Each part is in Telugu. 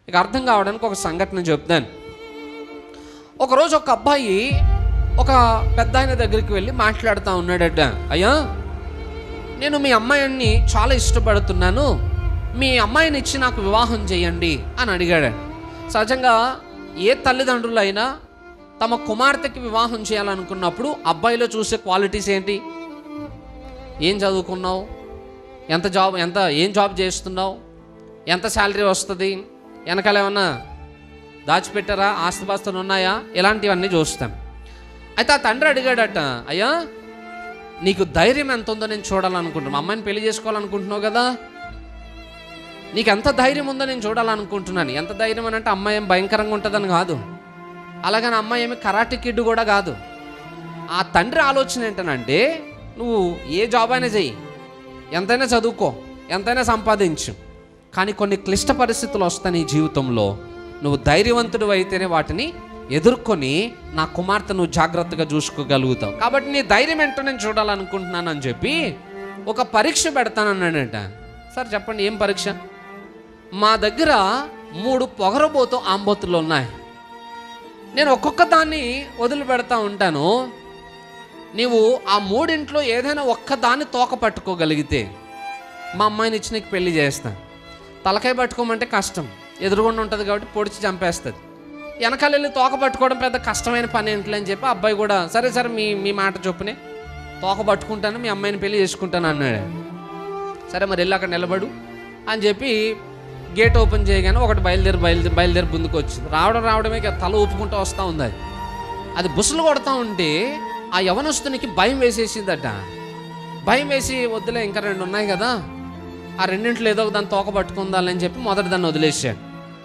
ఇక అర్థం కావడానికి ఒక సంఘటన చెప్తాను ఒకరోజు ఒక అబ్బాయి ఒక పెద్ద ఆయన దగ్గరికి వెళ్ళి మాట్లాడుతూ ఉన్నాడట అయ్యా నేను మీ అమ్మాయిని చాలా ఇష్టపడుతున్నాను మీ అమ్మాయిని ఇచ్చి నాకు వివాహం చేయండి అని అడిగాడు సహజంగా ఏ తల్లిదండ్రులైనా తమ కుమార్తెకి వివాహం చేయాలనుకున్నప్పుడు అబ్బాయిలో చూసే క్వాలిటీస్ ఏంటి ఏం చదువుకున్నావు ఎంత జాబ్ ఎంత ఏం జాబ్ చేస్తున్నావు ఎంత శాలరీ వస్తుంది వెనకాల ఏమన్నా దాచిపెట్టారా ఆస్తిపాస్తులు ఉన్నాయా ఇలాంటివన్నీ చూస్తాం అయితే ఆ తండ్రి అడిగాడట అయ్యా నీకు ధైర్యం ఎంత ఉందో నేను చూడాలనుకుంటున్నాను అమ్మాయిని పెళ్లి చేసుకోవాలనుకుంటున్నావు కదా నీకు ఎంత ధైర్యం ఉందో నేను చూడాలనుకుంటున్నాను ఎంత ధైర్యం అని అంటే అమ్మాయి ఏం భయంకరంగా ఉంటుందని కాదు అలాగని అమ్మాయి ఏమి కరాటే కిడ్ కూడా కాదు ఆ తండ్రి ఆలోచన ఏంటనంటే నువ్వు ఏ జాబ్ అయినా చెయ్యి ఎంతైనా చదువుకో ఎంతైనా సంపాదించు కానీ కొన్ని క్లిష్ట పరిస్థితులు వస్తాయి నీ జీవితంలో నువ్వు ధైర్యవంతుడు అయితేనే వాటిని ఎదుర్కొని నా కుమార్తె నువ్వు జాగ్రత్తగా చూసుకోగలుగుతావు కాబట్టి నీ ధైర్యం ఏంటో నేను చూడాలనుకుంటున్నాను అని చెప్పి ఒక పరీక్ష పెడతానన్నాడట సార్ చెప్పండి ఏం పరీక్ష మా దగ్గర మూడు పొగరబోతు ఆంబోతులు ఉన్నాయి నేను ఒక్కొక్క దాన్ని వదిలిపెడతా ఉంటాను నీవు ఆ మూడింట్లో ఏదైనా ఒక్క దాన్ని తోక పట్టుకోగలిగితే మా అమ్మాయిని ఇచ్చి నీకు పెళ్లి చేస్తా తలకాయ పట్టుకోమంటే కష్టం ఎదురుగుండా ఉంటుంది కాబట్టి పొడిచి చంపేస్తుంది వెనకాల వెళ్ళి తోక పట్టుకోవడం పెద్ద కష్టమైన పని ఏంటి అని చెప్పి అబ్బాయి కూడా సరే సరే మీ మీ మాట చొప్పునే తోక పట్టుకుంటాను మీ అమ్మాయిని పెళ్లి చేసుకుంటాను అన్నాడు సరే మరి వెళ్ళి అక్కడ నిలబడు అని చెప్పి గేట్ ఓపెన్ చేయగానే ఒకటి బయలుదేరి బయలుదేరి బయలుదేరి ముందుకు వచ్చింది రావడం రావడమే ఇక తల ఊపుకుంటూ వస్తూ ఉంది అది అది బుసలు కొడతా ఉంటే ఆ యవనస్తునికి భయం వేసేసిందట భయం వేసి వద్దులే ఇంకా రెండు ఉన్నాయి కదా ఆ రెండింటిలో ఏదో ఒక దాన్ని తోక పట్టుకుందాలని చెప్పి మొదటి దాన్ని వదిలేసాడు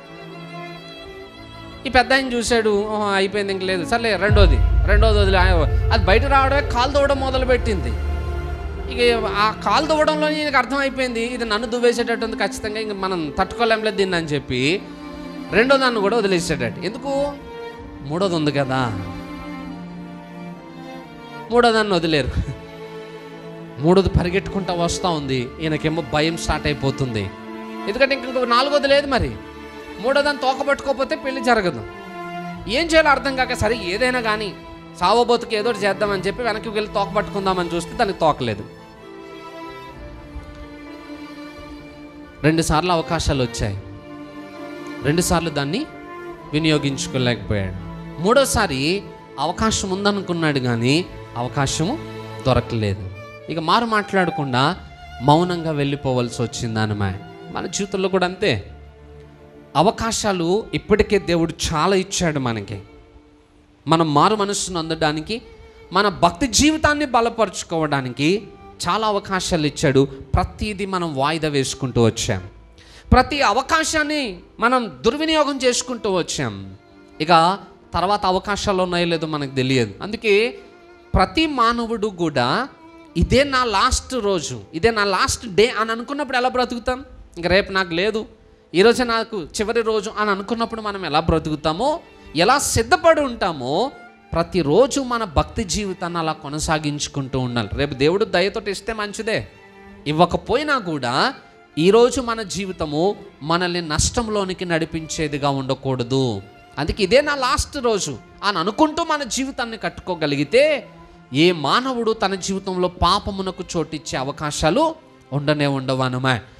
ఈ పెద్ద ఆయన చూశాడు "ఓహో, అయిపోయింది ఇంక లేదు సర్లే రెండోది రెండోది వదిలే ఆ- అది బయట రావడమే కాలు తవ్వడం మొదలు పెట్టింది ఇక ఆ కాలు దువ్వడంలో నీకు అర్థమైపోయింది ఇది నన్ను దువ్వేసేటట్టు ఉంది ఖచ్చితంగా ఇంక మనం తట్టుకోలేంలేదు దీన్ని అని చెప్పి రెండో దాన్ని కూడా వదిలేసేటట్టు ఎందుకు మూడోది ఉంది కదా మూడో దాన్ని వదిలేరు మూడోది పరిగెట్టుకుంటా వస్తూ ఉంది ఈయనకేమో భయం స్టార్ట్ అయిపోతుంది ఎందుకంటే ఇంక నాలుగోది లేదు మరి మూడో దాన్ని తోక పట్టుకోకపోతే పెళ్లి జరగదు ఏం చేయాలో అర్థం కాక సరే ఏదైనా కానీ సావబోతుకి ఏదో ఒకటి చేద్దామని చెప్పి వెనక్కి వెళ్ళి తోక పట్టుకుందామని చూస్తే దానికి తోకలేదు రెండు సార్లు అవకాశాలు వచ్చాయి రెండుసార్లు దాన్ని వినియోగించుకోలేకపోయాడు మూడోసారి అవకాశం ఉందనుకున్నాడు కానీ అవకాశము దొరకలేదు ఇక మారు మాట్లాడకుండా మౌనంగా వెళ్ళిపోవలసి వచ్చింది అనమా మన జీవితంలో కూడా అంతే అవకాశాలు ఇప్పటికే దేవుడు చాలా ఇచ్చాడు మనకి మనం మారు మనస్సును అందడానికి మన భక్తి జీవితాన్ని బలపరుచుకోవడానికి చాలా అవకాశాలు ఇచ్చాడు ప్రతిదీ మనం వాయిదా వేసుకుంటూ వచ్చాం ప్రతి అవకాశాన్ని మనం దుర్వినియోగం చేసుకుంటూ వచ్చాం ఇక తర్వాత అవకాశాలు ఉన్నాయో లేదో మనకు తెలియదు అందుకే ప్రతి మానవుడు కూడా ఇదే నా లాస్ట్ రోజు ఇదే నా లాస్ట్ డే అని అనుకున్నప్పుడు ఎలా బ్రతుకుతాం ఇంక రేపు నాకు లేదు ఈరోజు నాకు చివరి రోజు అని అనుకున్నప్పుడు మనం ఎలా బ్రతుకుతామో ఎలా సిద్ధపడి ఉంటామో ప్రతిరోజు మన భక్తి జీవితాన్ని అలా కొనసాగించుకుంటూ ఉండాలి రేపు దేవుడు దయతోటి ఇస్తే మంచిదే ఇవ్వకపోయినా కూడా ఈరోజు మన జీవితము మనల్ని నష్టంలోనికి నడిపించేదిగా ఉండకూడదు అందుకే ఇదే నా లాస్ట్ రోజు అని అనుకుంటూ మన జీవితాన్ని కట్టుకోగలిగితే ఏ మానవుడు తన జీవితంలో పాపమునకు చోటిచ్చే అవకాశాలు ఉండనే ఉండవు అనమా